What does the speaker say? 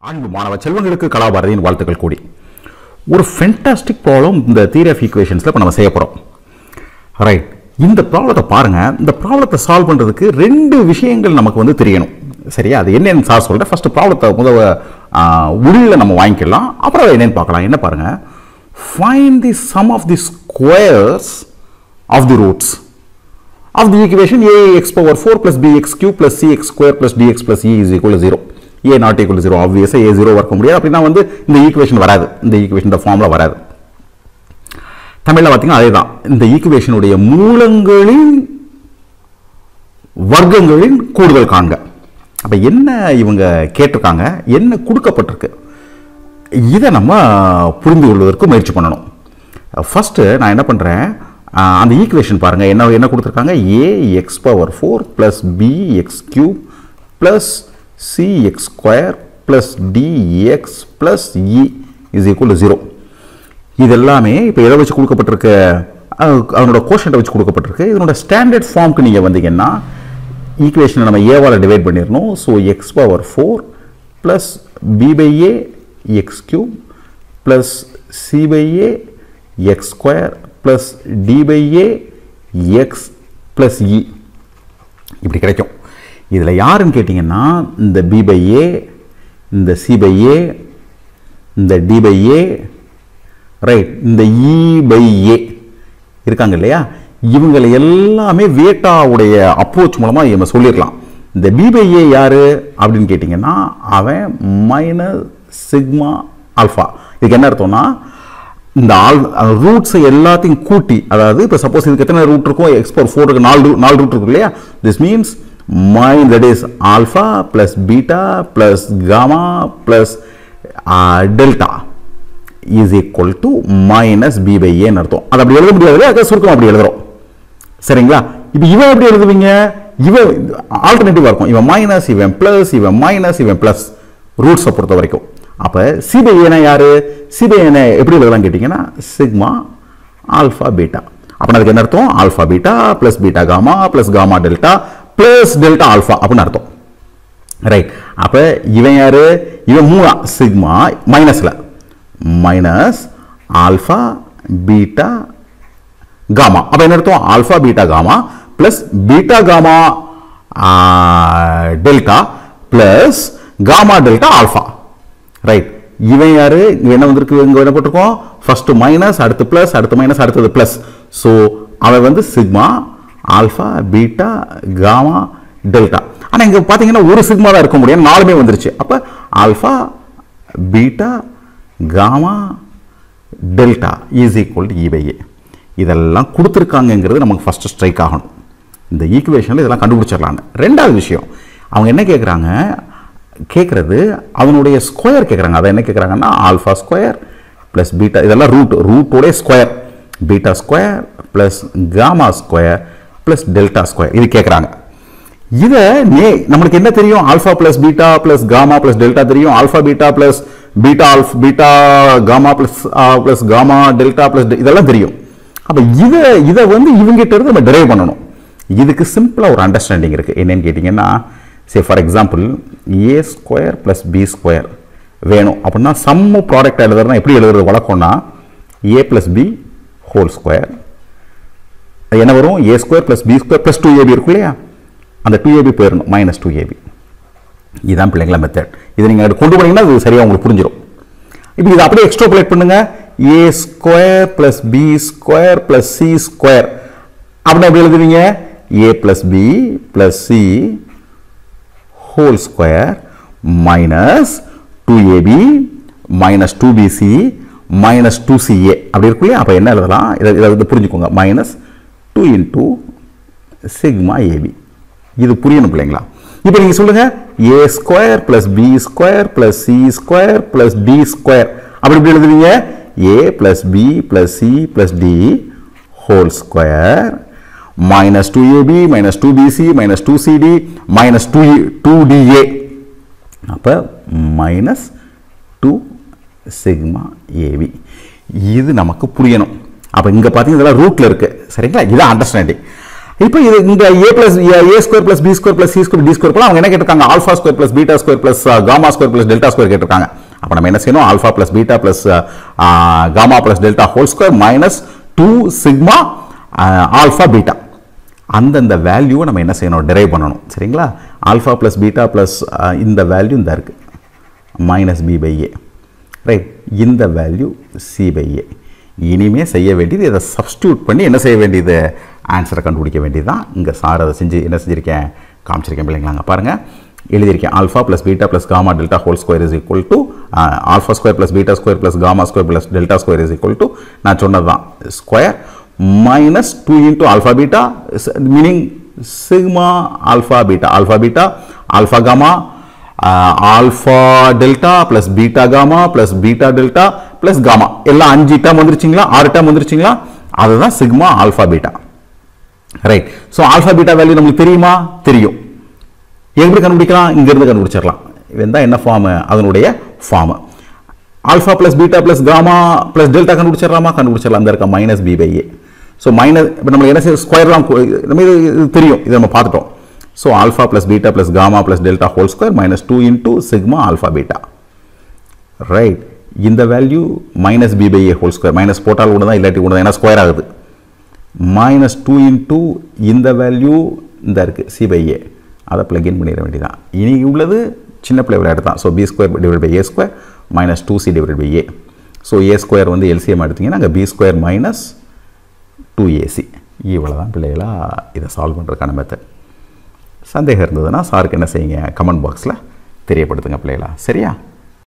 அன்பு மாணவ செல்வங்களுக்கு கலாபாரதியின் வாழ்த்துக்கள் கூடி ஒரு ஃபென்டாஸ்டிக் ப்ராப்ளம் இந்த தியரி ஆஃப் ஈக்குவேஷன்ஸில் இப்போ நம்ம செய்ய போகிறோம் ரைட் இந்த ப்ராப்ளத்தை பாருங்க இந்த ப்ராப்ளத்தை சால்வ் பண்ணுறதுக்கு ரெண்டு விஷயங்கள் நமக்கு வந்து தெரியணும் சரியா அது என்னன்னு சார் சொல்கிறேன் ஃபர்ஸ்ட் ப்ராப்ளத்தை முதல் உள்ள நம்ம வாங்கிக்கலாம் அப்புறம் அது என்னன்னு பார்க்கலாம் என்ன பாருங்க find the sum of the squares of the roots of the equation ax power 4 plus bx cube plus cx square plus dx plus e is equal to 0 a not equal to 0 obviously a 0 வர்க்க முடியாது அப்படின்னா வந்து இந்த equation வராது இந்த equation இந்த ஃபார்ம்ல வராது தமிழ்ல பார்த்தீங்கன்னா அதே தான் இந்த ஈக்குவேஷனுடைய மூலங்களின் வர்க்கங்களின் கூடுதல் காண்க அப்ப என்ன இவங்க கேட்டிருக்காங்க என்ன கொடுக்கப்பட்டிருக்கு இதை நம்ம புரிந்து கொள்வதற்கு முயற்சி பண்ணணும் ஃபர்ஸ்ட் நான் என்ன பண்றேன் ஆஹ், அந்த ஈக்குவேஷன் பாருங்க என்ன என்ன கொடுத்துருக்காங்க a x power four plus b x cube plus c x square plus d x plus e is equal to zero இது எல்லாமே இப்போ எதை வச்சு கொடுக்கப்பட்டிருக்க அஹ், அதனோட கோஷன்ட்டை வச்சு கொடுக்கப்பட்டிருக்கு இதனோட ஸ்டாண்டர்ட் ஃபார்முக்கு நீங்கள் வந்தீங்கன்னா ஈக்குவேஷனை நம்ம ஏவால் டிவைட் பண்ணிடணும் so x power four plus b by a x cube plus c by a x square plus d by a x plus e இப்படி கிடைக்கும் இதில் யாருன்னு கேட்டிங்கன்னா இந்த பி பை ஏ இந்த சி பை ஏ இந்த டி பை ஏ ரைட் இந்த இ by ஏ இருக்காங்க இல்லையா இவங்களை எல்லாமே வேட்டாவுடைய அப்ரோச் மூலமாக நம்ம சொல்லிடலாம் இந்த பி பை ஏ யாரு அப்படின்னு கேட்டிங்கன்னா அவன் மைனஸ் சிக்மா ஆல்ஃபா இதுக்கு என்ன அர்த்தம்னா இந்த ஆல் ரூட்ஸை எல்லாத்தையும் கூட்டி அதாவது இப்போ சப்போஸ் இதுக்கு எத்தனை ரூட் இருக்கும் எக்ஸ் பவர் ஃபோர் இருக்கு நாலு root- நாலு ரூட் இருக்கு இல்லையா this means my that is alpha plus beta plus gamma plus delta is equal to minus b by ஏன்னு அர்த்தம் அது அப்படி எழுத முடியாது அதை சுருக்கம் அப்படி எழுதுறோம் சரிங்களா இப்போ இவன் எப்படி எழுதுவீங்க இவன் ஆல்டர்னேட்டிவா இருக்கும் இவன் மைனஸ் இவன் பிளஸ் இவன் மைனஸ் இவன் பிளஸ் ரூட்ஸை பொறுத்த வரைக்கும் அப்போ சிபை ஏனா யாரு சிபை ஏன எப்படி எழுதலாம் கேட்டிங்கன்னா சிக்மா ஆல்ஃபா பீட்டா அப்போ அதுக்கு என்ன அர்த்தம் alpha beta plus beta gamma plus gamma delta plus delta alpha அப்படின்னு அர்த்தம் ரைட் அப்ப இவன் யாரு இவன் மூணா சிக்மா மைனஸ்ல மைனஸ் ஆல்ஃபா பீட்டா காமா அப்ப என்ன அர்த்தம் alpha beta gamma plus beta gamma delta plus gamma delta alpha right இவன் யாரு இங்க என்ன வந்திருக்கு இங்க என்ன போட்டிருக்கோம் ஃபர்ஸ்ட் மைனஸ் அடுத்து பிளஸ் அடுத்து மைனஸ் அடுத்தது பிளஸ் ஸோ அவன் வந்து sigma alpha beta gamma delta ஆனா இங்க பாத்தீங்கன்னா ஒரு சிக்மா தான் இருக்க முடியும் நாலுமே வந்துருச்சு அப்ப alpha beta gamma delta is equal to e இதெல்லாம் கொடுத்துருக்காங்கங்கிறது நமக்கு ஃபர்ஸ்ட் ஸ்ட்ரைக் ஆகணும் இந்த ஈக்குவேஷனில் இதெல்லாம் கண்டுபிடிச்சிடலான்னு ரெண்டாவது விஷயம் அவங்க என்ன கேட்குறாங்க கேட்குறது அவனுடைய ஸ்கொயர் கேட்குறாங்க அதை என்ன கேட்குறாங்கன்னா ஆல்ஃபா ஸ்கொயர் ப்ளஸ் பீட்டா இதெல்லாம் ரூட் ரூட்டோடைய square beta square plus gamma square plus delta square இது கேட்குறாங்க இதை நே நம்மளுக்கு என்ன தெரியும் alpha plus beta plus gamma plus delta தெரியும் alpha beta plus beta alpha beta gamma plus plus gamma delta plus இதெல்லாம் தெரியும் அப்ப இதை இதை வந்து இவங்கிட்ட இருந்து நம்ம டிரைவ் பண்ணணும் இதுக்கு சிம்பிளா ஒரு அண்டர்ஸ்டாண்டிங் இருக்கு என்னன்னு கேட்டிங்கன்னா say for example a square plus b square வேணும் அப்படின்னா சம்ம ப்ராடக்ட் எழுதுறதுனா எப்படி எழுதுறது வழக்கம்னா a plus b whole square அது என்ன வரும் a square plus b square plus two ab இருக்கும் இல்லையா அந்த டூ ஏபி போயிடணும் மைனஸ் டூ ஏபி இதுதான் பிள்ளைங்களா மெத்தட் இதை நீங்கள் அது கொண்டு போனீங்கன்னா அது சரியாக உங்களுக்கு புரிஞ்சிடும் இப்போ இதை அப்படியே எக்ஸ்ட்ராபுலேட் பண்ணுங்க a square plus b square plus c square அப்படின்னு எப்படி எழுதுவீங்க a plus b plus c whole square minus two ab minus two bc minus two ca அப்படி இருக்கு இல்லையா அப்போ என்ன எழுதலாம் இதை இதை வந்து புரிஞ்சுக்கோங்க minus two into sigma ab இது புரியணும் பிள்ளைங்களா இப்போ நீங்கள் சொல்லுங்க a square plus b square plus c square plus d square அப்படி எப்படி எழுதுவீங்க a plus b plus c plus d whole square minus two ab minus two bc minus two cd minus two two da அப்போ minus two sigma ab இது நமக்கு புரியணும் அப்போ இங்கே பார்த்தீங்கன்னா இதெல்லாம் ரூட்டில் இருக்குது சரிங்களா இதான் அண்டர்ஸ்டாண்டிங் இப்போ இது இந்த a plus a square plus b square plus c square d square அவங்க என்ன கேட்டிருக்காங்க alpha square plus beta square plus gamma square plus delta square கேட்டிருக்காங்க அப்போ நம்ம என்ன செய்யணும் alpha plus beta plus gamma plus delta whole square minus two sigma alpha beta அந்தந்த வேல்யூவை நம்ம என்ன செய்யணும் டெரைவ் பண்ணணும் சரிங்களா ஆல்ஃபா ப்ளஸ் பீட்டா ப்ளஸ் இந்த வேல்யூ இந்த இருக்குது minus b by a right இந்த வேல்யூ சி பை ஏ இனிமே செய்ய வேண்டியது இதை சப்ஸ்டியூட் பண்ணி என்ன செய்ய வேண்டியது ஆன்சரை கண்டுபிடிக்க வேண்டியது தான் இங்கே சார் அதை செஞ்சு என்ன செஞ்சுருக்கேன் காமிச்சிருக்கேன் பிள்ளைங்களாங்க பாருங்கள் எழுதியிருக்கேன் alpha plus beta plus gamma delta whole square is equal to alpha square plus beta square plus gamma square plus delta square is equal to நான் சொன்னது தான் square minus 2 into alpha beta is- meaning sigma alpha beta alpha beta alpha gamma uh, alpha delta plus beta gamma plus beta delta plus gamma எல்லாம் அஞ்சு dam வந்துருச்சுங்களா ஆறு term வந்துருச்சுங்களா அதுதான் sigma alpha beta right so alpha beta value நம்மளுக்கு தெரியுமா தெரியும் எப்படி கண்டுபிடிக்கலாம் இங்கிருந்து கண்டுபிடிச்சிடலாம் இவன் தான் என்ன ஃபார்மு அதனுடைய ஃபார்மு alpha plus beta plus gamma plus delta கண்டுபிடிச்சிடலாமா கண்டுபிடிச்சிடலாம் அந்த இருக்க minus b by a so minus இப்போ நம்ம என்ன செய்ய ஸ்கொயர்லாம் நம்ம இது இது தெரியும் இதை நம்ம பார்த்துட்டோம் so alpha plus beta plus gamma plus delta whole square minus two into sigma alpha beta right இந்த value minus b by a whole square minus போட்டால் கூட தான் இல்லாட்டி கூட தான் ஏன்னா ஸ்கொயர் ஆகுது மைனஸ் டூ இன்டூ இந்த வேல்யூ இந்த இருக்குது சி பை ஏ அதை பிளக்இன் பண்ணிட வேண்டியதான் இனி உள்ளது சின்ன பிள்ளை விளையாட்டு தான் so b square divide by a square minus two c divide by a so a square வந்து எல்சிஎம் எடுத்தீங்கன்னா அங்கே b square minus two ac இவ்வளோ தான் பிள்ளைகளா இதை சால்வ் பண்ணுறதுக்கான மெத்தட் சந்தேகம் இருந்ததுன்னா சாருக்கு என்ன செய்யுங்க கமெண்ட் பாக்ஸில் தெரியப்படுத்துங்க பிள்ளைகளா சரியா